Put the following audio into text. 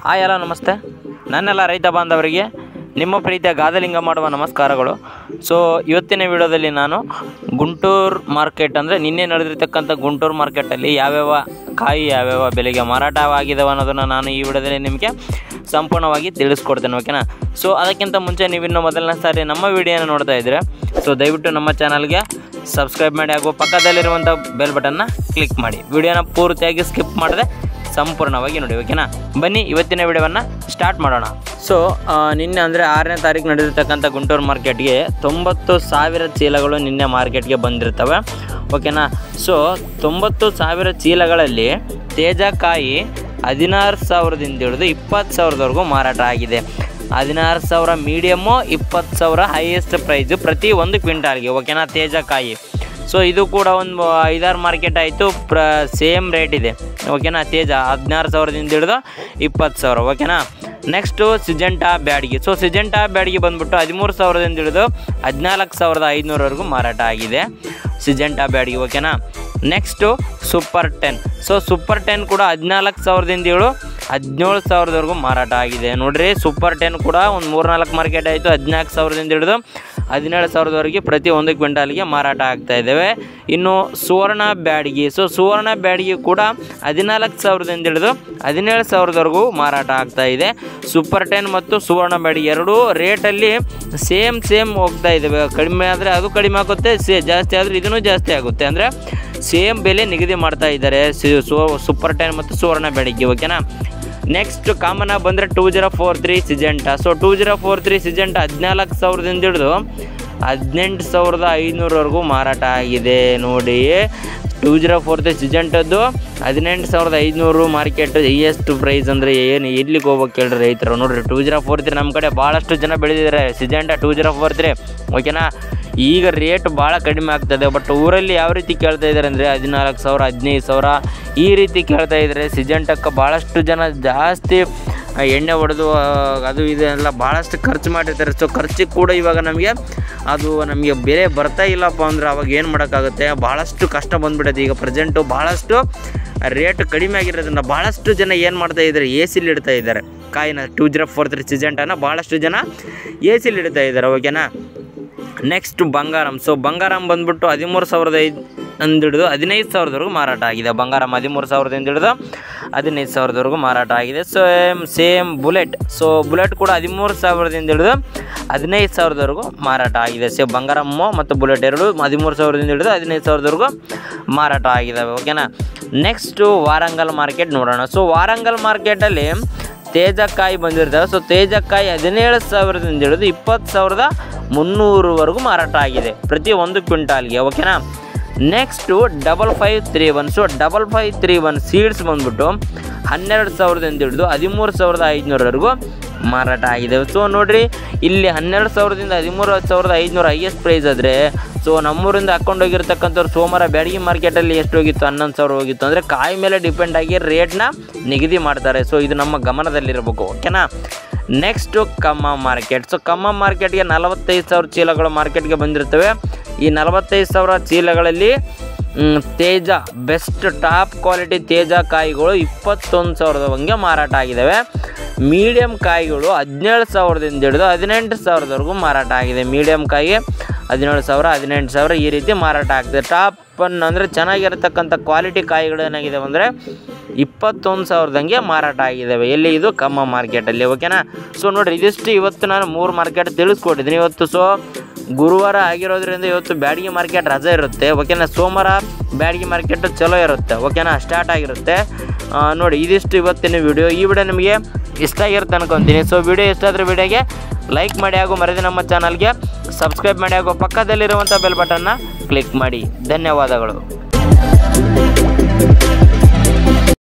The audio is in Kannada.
ಹಾಯ್ ಹಲೋ ನಮಸ್ತೆ ನನ್ನೆಲ್ಲ ರೈತ ಬಾಂಧವರಿಗೆ ನಿಮ್ಮ ಪ್ರೀತಿಯ ಗಾದಲಿಂಗ ಮಾಡುವ ನಮಸ್ಕಾರಗಳು ಸೊ ಇವತ್ತಿನ ವಿಡಿಯೋದಲ್ಲಿ ನಾನು ಗುಂಟೂರು ಮಾರ್ಕೆಟ್ ಅಂದರೆ ನಿನ್ನೆ ನಡೆದಿರ್ತಕ್ಕಂಥ ಗುಂಟೂರು ಮಾರ್ಕೆಟಲ್ಲಿ ಯಾವ್ಯಾವ ಕಾಯಿ ಯಾವ್ಯಾವ ಬೆಲೆಗೆ ಮಾರಾಟವಾಗಿದ್ದಾವೆ ಅನ್ನೋದನ್ನು ನಾನು ಈ ವಿಡಿಯೋದಲ್ಲಿ ನಿಮಗೆ ಸಂಪೂರ್ಣವಾಗಿ ತಿಳಿಸ್ಕೊಡ್ತೇನೆ ಓಕೆನಾ ಸೊ ಅದಕ್ಕಿಂತ ಮುಂಚೆ ನೀವಿನ್ನು ಮೊದಲನೇ ಸಾರಿ ನಮ್ಮ ವಿಡಿಯೋನ ನೋಡ್ತಾ ಇದ್ದರೆ ಸೊ ದಯವಿಟ್ಟು ನಮ್ಮ ಚಾನಲ್ಗೆ ಸಬ್ಸ್ಕ್ರೈಬ್ ಮಾಡಿ ಹಾಗೂ ಪಕ್ಕದಲ್ಲಿರುವಂಥ ಬೆಲ್ ಬಟನ್ನ ಕ್ಲಿಕ್ ಮಾಡಿ ವಿಡಿಯೋನ ಪೂರ್ತಿಯಾಗಿ ಸ್ಕಿಪ್ ಮಾಡದೆ ಸಂಪೂರ್ಣವಾಗಿ ನೋಡಿ ಓಕೆನಾ ಬನ್ನಿ ಇವತ್ತಿನ ವಿಡಿಯೋವನ್ನು ಸ್ಟಾರ್ಟ್ ಮಾಡೋಣ ಸೊ ನಿನ್ನೆ ಅಂದರೆ ಆರನೇ ತಾರೀಕು ನಡೆದಿರ್ತಕ್ಕಂಥ ಗುಂಟೂರು ಮಾರ್ಕೆಟ್ಗೆ ತೊಂಬತ್ತು ಸಾವಿರ ಚೀಲಗಳು ನಿನ್ನೆ ಮಾರ್ಕೆಟ್ಗೆ ಬಂದಿರ್ತವೆ ಓಕೆನಾ ಸೊ ತೊಂಬತ್ತು ಸಾವಿರ ಚೀಲಗಳಲ್ಲಿ ತೇಜಕಾಯಿ ಹದಿನಾರು ಸಾವಿರದಿಂದ ಹಿಡಿದು ಇಪ್ಪತ್ತು ಸಾವಿರದವರೆಗೂ ಮಾರಾಟ ಆಗಿದೆ ಹದಿನಾರು ಸಾವಿರ ಮೀಡಿಯಮ್ಮು ಇಪ್ಪತ್ತು ಸಾವಿರ ಹೈಯೆಸ್ಟ್ ಪ್ರೈಸು ಪ್ರತಿ ಒಂದು ಕ್ವಿಂಟಾಲ್ಗೆ ಓಕೆನಾ ತೇಜಕಾಯಿ ಸೊ ಇದು ಕೂಡ ಒಂದು ಐದಾರು ಮಾರ್ಕೆಟ್ ಆಯಿತು ಪ್ರ ಸೇಮ್ ರೇಟ್ ಇದೆ ಓಕೆನಾ ತೇಜ ಹದಿನಾರು ಸಾವಿರದಿಂದ ಹಿಡಿದು ಇಪ್ಪತ್ತು ಸಾವಿರ ಓಕೆನಾ next Syngenta Byadgi so Syngenta Byadgi ಬಂದ್ಬಿಟ್ಟು ಹದಿಮೂರು ಸಾವಿರದಿಂದ ಹಿಡಿದು ಹದಿನಾಲ್ಕು ಸಾವಿರದ ಐದುನೂರವರೆಗೂ ಮಾರಾಟ ಆಗಿದೆ ಸಿಜೆಂಟಾ ಬ್ಯಾಡ್ಗಿ ಓಕೆನಾ next super ten so super ten ಕೂಡ ಹದಿನಾಲ್ಕು ಸಾವಿರದಿಂದ ಏಳು ಹದಿನೇಳು ಸಾವಿರದವರೆಗೂ ಮಾರಾಟ ಆಗಿದೆ ನೋಡ್ರಿ ಸೂಪರ್ ಟೆನ್ ಕೂಡ ಒಂದು ಮೂರ್ನಾಲ್ಕು ಮಾರ್ಕೆಟ್ ಆಯಿತು ಹದಿನಾಲ್ಕು ಸಾವಿರದಿಂದ ಹಿಡಿದು ಹದಿನೇಳು ಸಾವಿರದವರೆಗೆ ಪ್ರತಿ ಒಂದು ಕ್ವಿಂಟಾಲ್ಗೆ ಮಾರಾಟ ಆಗ್ತಾ ಇದ್ದಾವೆ ಇನ್ನು ಸುವರ್ಣ ಬ್ಯಾಡ್ಗಿ ಸೊ ಸುವರ್ಣ ಬ್ಯಾಡ್ಗಿ ಕೂಡ ಹದಿನಾಲ್ಕು ಸಾವಿರದಿಂದ ಹಿಡಿದು ಹದಿನೇಳು ಸಾವಿರದವರೆಗೂ ಮಾರಾಟ ಆಗ್ತಾ ಇದೆ ಸೂಪರ್ ಟೆನ್ ಮತ್ತು ಸುವರ್ಣ ಬ್ಯಾಡ್ಗಿ ಎರಡೂ ರೇಟಲ್ಲಿ ಸೇಮ್ ಸೇಮ್ ಹೋಗ್ತಾ ಇದ್ದಾವೆ ಕಡಿಮೆ ಆದರೆ ಅದು ಕಡಿಮೆ ಆಗುತ್ತೆ ಸೇ ಜಾಸ್ತಿ ಆದರೆ ಇದೂ ಜಾಸ್ತಿ ಆಗುತ್ತೆ ಅಂದರೆ ಸೇಮ್ ಬೆಲೆ ನಿಗದಿ ಮಾಡ್ತಾ ಇದ್ದಾರೆ ಸಿ- ಸು- ಸೂಪರ್ ಟೆನ್ ಮತ್ತು ಸುವರ್ಣ ಬ್ಯಾಡ್ಗಿ ಓಕೆನಾ ನೆಕ್ಸ್ಟ್ ಕಾಮನ್ ಆಗಿ ಬಂದರೆ two zero four three Syngenta so two zero four three Syngenta ಹದಿನಾಲ್ಕು ಸಾವಿರದಿಂದ ಹಿಡಿದು ಹದಿನೆಂಟು ಸಾವಿರದ ಐನೂರವರೆಗೂ ಮಾರಾಟ ಆಗಿದೆ ನೋಡಿ ಟೂ ಜೀರೋ ಫೋರ್ ತ್ರೀ ಸಿಜೆಂಟದ್ದು ಹದಿನೆಂಟು ಸಾವಿರದ ಐದುನೂರು ಮಾರ್ಕೆಟ್ ಹೈಯೆಸ್ಟ್ ಪ್ರೈಸ್ ಅಂದರೆ ಏನು ಎಲ್ಲಿಗೆ ಹೋಗ್ಬೇಕು ಹೇಳ್ರಿ ರೈತರು ನೋಡ್ರಿ ಟೂ ಜೀರೋ ಫೋರ್ ತ್ರೀ ನಮ್ಮ ಕಡೆ ಭಾಳಷ್ಟು ಜನ ಬೆಳೆದಿದ್ದಾರೆ Syngenta two zero four three ಓಕೆನಾ ಈಗ ರೇಟ್ ಭಾಳ ಕಡಿಮೆ ಆಗ್ತದೆ ಬಟ್ ಊರಲ್ಲಿ ಯಾವ ರೀತಿ ಕೇಳ್ತಾ ಇದ್ದಾರೆ ಅಂದರೆ ಹದಿನಾಲ್ಕು ಸಾವಿರ ಹದಿನೈದು ಸಾವಿರ ಈ ರೀತಿ ಕೇಳ್ತಾ ಇದ್ದಾರೆ ಸಿಜೆಂಟಕ್ಕೆ ಭಾಳಷ್ಟು ಜನ ಜಾಸ್ತಿ ಆ, ಎಣ್ಣೆ ಹೊಡೆದು ಆ, ಅದು ಇದೆಲ್ಲ ಭಾಳಷ್ಟು ಖರ್ಚು ಮಾಡಿರ್ತಾರೆ ಸೊ ಖರ್ಚಿಗೆ ಕೂಡ ಇವಾಗ ನಮಗೆ ಅದು ನಮಗೆ ಬೆಲೆ ಬರ್ತಾ ಇಲ್ಲಪ್ಪ ಅಂದ್ರೆ ಅವಾಗ ಏನು ಮಾಡೋಕ್ಕಾಗುತ್ತೆ ಭಾಳಷ್ಟು ಕಷ್ಟ ಬಂದ್ಬಿಟ್ಟೈತೆ ಈಗ ಪ್ರೆಸೆಂಟು ಭಾಳಷ್ಟು ರೇಟ್ ಕಡಿಮೆ ಆಗಿರೋದ್ರಿಂದ ಭಾಳಷ್ಟು ಜನ ಏನು ಮಾಡ್ತಾ ಇದ್ದಾರೆ ಎ ಸಿಲಿ ಇಡ್ತಾ ಇದ್ದಾರೆ ಕಾಯಿನ ಟೂ ಜೀರೋ ಫೋರ್ ತ್ರೀ ಸಿಜೆಂಟನ್ನು ಭಾಳಷ್ಟು ಜನ ಎ ಸಿಲಿ ಇಡ್ತಾ ಇದ್ದಾರೆ ಓಕೆನಾ ನೆಕ್ಸ್ಟ್ ಬಂಗಾರಂ ಸೊ ಬಂಗಾರಂ ಬಂದ್ಬಿಟ್ಟು ಹದಿಮೂರು ಸಾವಿರದ ಐದು ಅಂದು ಹಿಡಿದು ಹದಿನೈದು ಸಾವಿರದವರೆಗೂ ಮಾರಾಟ ಆಗಿದೆ ಬಂಗಾರಂ ಹದಿಮೂರು ಸಾವಿರದಿಂದ ಹಿಡಿದು ಹದಿನೈದು ಸಾವಿರದವರೆಗೂ ಮಾರಾಟ ಆಗಿದೆ same same bullet so bullet ಕೂಡ ಹದಿಮೂರು ಸಾವಿರದಿಂದ ಹಿಡಿದು ಹದಿನೈದು ಸಾವಿರದವರೆಗೂ ಮಾರಾಟ ಆಗಿದೆ ಸೇಮ್ ಬಂಗಾರಮ್ಮು ಮತ್ತು ಬುಲೆಟ್ ಎರಡು ಹದಿಮೂರು ಸಾವಿರದಿಂದ ಹಿಡಿದು ಹದಿನೈದು ಸಾವಿರದವರೆಗೂ ಮಾರಾಟ ಆಗಿದ್ದಾವೆ ಓಕೆನಾ ನೆಕ್ಸ್ಟು ವಾರಂಗಲ್ ಮಾರ್ಕೆಟ್ ನೋಡೋಣ ಸೊ ವಾರಂಗಲ್ ಮಾರ್ಕೆಟಲ್ಲಿ ತೇಜಕಾಯಿ ಬಂದಿರ್ತವೆ ಸೊ ತೇಜಕಾಯಿ ಹದಿನೇಳು ಸಾವಿರದಿಂದ ಹಿಡಿದು ಇಪ್ಪತ್ತು ಸಾವಿರದ ಮುನ್ನೂರವರೆಗೂ ಮಾರಾಟ ಆಗಿದೆ ಪ್ರತಿ ಒಂದು ಕ್ವಿಂಟಾಲ್ಗೆ ಓಕೆನಾ next double five three one so double five three one seeds ಬಂದ್ಬಿಟ್ಟು ಹನ್ನೆರಡು ಸಾವಿರದಿಂದ ಹಿಡಿದು ಹದಿಮೂರು ಸಾವಿರದ ಐದುನೂರವರೆಗೂ ಮಾರಾಟ ಆಗಿದೆ ಸೊ ನೋಡಿರಿ ಇಲ್ಲಿ ಹನ್ನೆರಡು ಸಾವಿರದಿಂದ ಹದಿಮೂರು ಸಾವಿರದ ಐದುನೂರು ಹೈಯೆಸ್ಟ್ ಪ್ರೈಸ್ ಆದರೆ ಸೊ ನಮ್ಮೂರಿಂದ ಹಾಕೊಂಡು ಹೋಗಿರ್ತಕ್ಕಂಥವ್ರು ಸೋಮವಾರ ಬ್ಯಾಡಗಿ ಮಾರ್ಕೆಟಲ್ಲಿ ಎಷ್ಟು ಹೋಗಿತ್ತು ಹನ್ನೊಂದು ಸಾವಿರ ಹೋಗಿತ್ತು ಅಂದರೆ ಕಾಯಿ ಮೇಲೆ ಡಿಪೆಂಡ್ ಆಗಿ ರೇಟ್ನ ನಿಗದಿ ಮಾಡ್ತಾರೆ ಸೊ ಇದು ನಮ್ಮ ಗಮನದಲ್ಲಿರಬೇಕು ಓಕೆನಾ ನೆಕ್ಸ್ಟು ಕಮ್ಮ ಮಾರ್ಕೆಟ್ ಸೊ ಕಮ್ಮ ಮಾರ್ಕೆಟ್ಗೆ ನಲವತ್ತೈದು ಸಾವಿರ ಚೀಲಗಳು ಮಾರ್ಕೆಟ್ಗೆ ಬಂದಿರ್ತವೆ ಈ ನಲವತ್ತೈದು ಸಾವಿರ ಚೀಲಗಳಲ್ಲಿ ಮ್, ತೇಜ ಬೆಸ್ಟ್ ಟಾಪ್ ಕ್ವಾಲಿಟಿ ತೇಜ ಕಾಯಿಗಳು ಇಪ್ಪತ್ತೊಂದು ಸಾವಿರದ ಹಂಗೆ ಮಾರಾಟ ಆಗಿದ್ದಾವೆ ಮೀಡಿಯಮ್ ಕಾಯಿಗಳು ಹದಿನೇಳು ಸಾವಿರದಿಂದ ಹಿಡಿದು ಹದಿನೆಂಟು ಸಾವಿರದವರೆಗೂ ಮಾರಾಟ ಆಗಿದೆ ಮೀಡಿಯಮ್ ಕಾಯಿ ಹದಿನೇಳು ಸಾವಿರ ಹದಿನೆಂಟು ಸಾವಿರ ಈ ರೀತಿ ಮಾರಾಟ ಆಗ್ತದೆ ಟಾಪ್ ಅನ್ ಅಂದರೆ ಚೆನ್ನಾಗಿರತಕ್ಕಂಥ ಕ್ವಾಲಿಟಿ ಕಾಯಿಗಳು ಏನಾಗಿದೆ ಅಂದರೆ ಇಪ್ಪತ್ತೊಂದು ಸಾವಿರದಂಗೆ ಮಾರಾಟ ಆಗಿದ್ದಾವೆ ಎಲ್ಲಿ ಇದು ಕಮ್ಮ ಮಾರ್ಕೆಟಲ್ಲಿ ಓಕೆನಾ ಸೊ ನೋಡಿರಿ ಇದಿಷ್ಟು ಇವತ್ತು ನಾನು ಮೂರು ಮಾರ್ಕೆಟ್ ತಿಳಿಸ್ಕೊಟ್ಟಿದ್ದೀನಿ ಇವತ್ತು ಸೊ ಗುರುವಾರ ಆಗಿರೋದ್ರಿಂದ ಇವತ್ತು ಬ್ಯಾಡಗಿ ಮಾರ್ಕೆಟ್ ರಜೆ ಇರುತ್ತೆ ಓಕೆನಾ ಸೋಮವಾರ ಬ್ಯಾಡಗಿ ಮಾರ್ಕೆಟ್ ಚಲೋ ಇರುತ್ತೆ ಓಕೆನಾ ಸ್ಟಾರ್ಟ್ ಆಗಿರುತ್ತೆ ಆ, ನೋಡಿ ಇದಿಷ್ಟು ಇವತ್ತಿನ ವಿಡಿಯೋ ಈ ವಿಡಿಯೋ ನಿಮಗೆ ಇಷ್ಟ ಆಗಿರುತ್ತೆ ಅನ್ಕೊತೀನಿ ಸೊ ವಿಡಿಯೋ ಇಷ್ಟ ಆದರೆ ವಿಡಿಯೋಗೆ ಲೈಕ್ ಮಾಡಿ ಹಾಗೂ ಮರದಿ ನಮ್ಮ ಚಾನಲ್ಗೆ ಸಬ್ಸ್ಕ್ರೈಬ್ ಮಾಡಿ ಹಾಗೂ ಪಕ್ಕದಲ್ಲಿರುವಂಥ ಬೆಲ್ ಬಟನ್ನ ಕ್ಲಿಕ್ ಮಾಡಿ ಧನ್ಯವಾದಗಳು